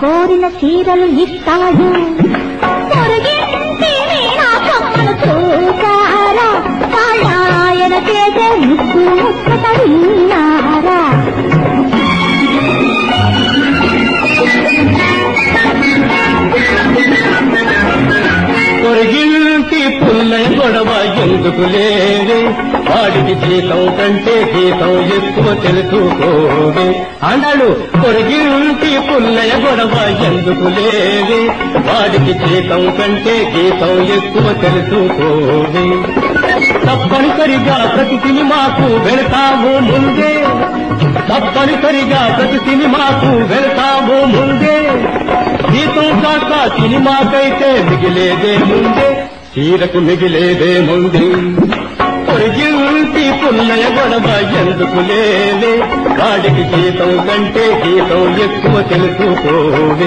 కోరిన చీరలు ఇస్తాడు పొరుగింటి మీనాకమ్మను చూసారా వాళ్ళ ఆయన చేసే ముక్కు ముచ్చట విన్నారా పొరిగింటి పుల్లయ గొడవ ఎందుకు లేవే వాడికి జీతం కంటే గీతం ఎక్కువ తెలుసుకోవే అన్నాడు పొరిగింటి పుల్లయ గొడవ ఎందుకు లేవే వాడికి జీతం కంటే గీతం ఎక్కువ తెలుసుకోవే తప్పనిసరిగా ప్రతి సినిమాకు వెళతాము ముందే తప్పనిసరిగా ప్రతి సినిమాకు వెళతాము ముందే జీతం కాక సినిమాకైతే మిగిలేదే ముందే చీరకు మిగిలేదే ముందే పొరిగింటి పుల్లయ గొడవ ఎందుకు లేవే వాడికి జీతం కంటే గీతం ఎక్కువ తెలుసుకోవే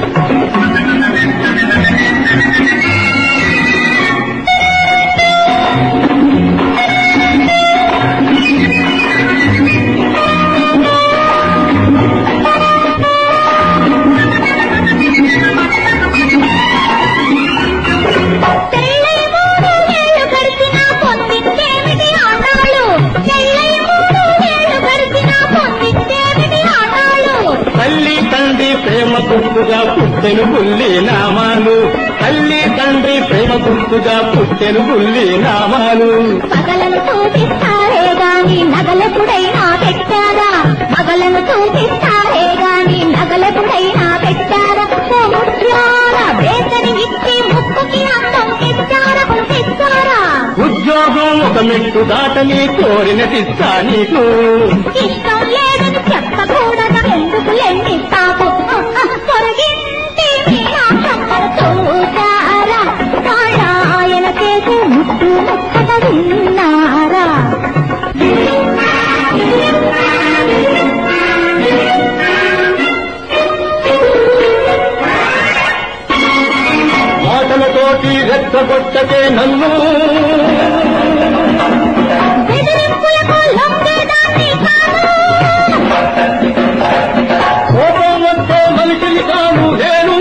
పెళ్ళై మూడు ఏళ్ళు గడిచినా పొందిందేమిటి ఆనాడు పెళ్ళై మూడు ఏళ్ళు గడిచినా పొందిందేమిటి ఆనాడు తల్లి తండ్రి ప్రేమ గుర్తుగా పుట్టెను బుల్లి నామాలు తల్లి తండ్రి ప్రేమ గుర్తుగా పుట్టెను బుల్లి నామాలు పగలను చూపిస్తారే గాని నగలెప్పుడైనా పెట్టారా మగలను చూపిస్తారే గాని నగలెప్పుడైనా పెట్టారా సముద్రాల వేతని ఇచ్చి ముక్కుకి అందం తెచ్చారా తెచ్చారా ఉద్యోగం ఒక మెట్టు దాటని కోరినటిస్తా నీకు ఇష్టం లేదని చెప్పకూడదు ఎందుకు లేండి తాపు పొరగింటి మీనాక్షమ్మను చూసారా వాళ్ళ ఆయన చేసే ముట్టు ముచ్చట విన్నారా మాటలతోటి రెచ్చగొట్టకే నన్ను బెదిరింపులకు లొంగేదాన్ని కాదు కోపం వస్తే మనిషిని కాను నేను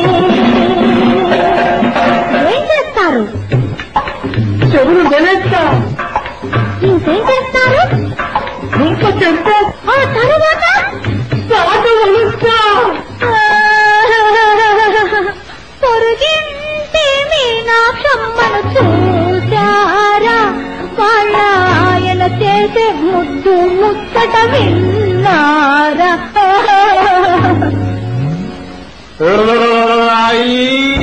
ఏం చేస్తారు చెవులు వెనెత్తా ఇంకేం చేస్తారు ఇంక చెప్తే ఆ తరువాత పాట వలుస్తా పొరుగింటి మీనాక్షమ్మను చూసారా వాళ్ళ ఆయన చేసే ముద్దు ముచ్చట విన్నారా